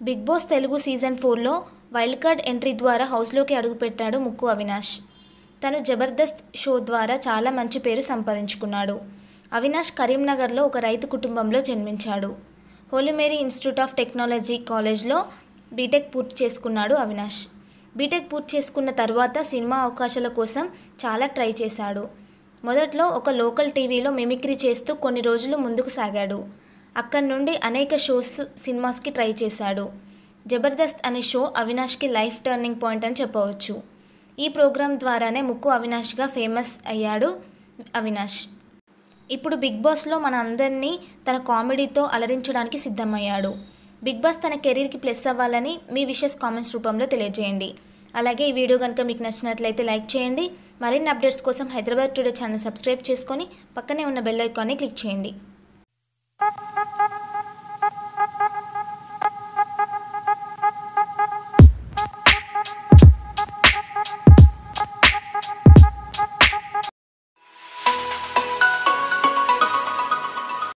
big Boss Telugu season ఫోర్లో wild card entry ద్వారా హౌస్లోకి అడుగుపెట్టాడు ముక్కు అవినాష్ తను జబర్దస్త్ షో ద్వారా చాలా మంచి పేరు సంపాదించుకున్నాడు అవినాష్ కరీంనగర్లో ఒక రైతు కుటుంబంలో జన్మించాడు హోలీమేరీ ఇన్స్టిట్యూట్ ఆఫ్ టెక్నాలజీ కాలేజ్లో బీటెక్ పూర్తి చేసుకున్నాడు అవినాష్ బీటెక్ పూర్తి చేసుకున్న తర్వాత సినిమా అవకాశాల కోసం చాలా ట్రై చేశాడు మొదట్లో ఒక లోకల్ టీవీలో మిమిక్రీ చేస్తూ కొన్ని రోజులు ముందుకు సాగాడు అక్కడి నుండి అనేక షోస్ సినిమాస్కి ట్రై చేశాడు జబర్దస్త్ అనే షో అవినాష్కి లైఫ్ టర్నింగ్ పాయింట్ అని చెప్పవచ్చు ఈ ప్రోగ్రాం ద్వారానే ముక్కు అవినాష్గా ఫేమస్ అయ్యాడు అవినాష్ ఇప్పుడు బిగ్ బాస్లో మన అందరినీ తన కామెడీతో అలరించడానికి సిద్ధమయ్యాడు బిగ్ బాస్ తన కెరీర్కి ప్లస్ అవ్వాలని మీ విషెస్ కామెంట్స్ రూపంలో తెలియజేయండి అలాగే ఈ వీడియో కనుక మీకు నచ్చినట్లయితే లైక్ చేయండి మరిన్ని అప్డేట్స్ కోసం హైదరాబాద్ టుడే ఛానల్ సబ్స్క్రైబ్ చేసుకొని పక్కనే ఉన్న బెల్ ఐకాన్ని క్లిక్ చేయండి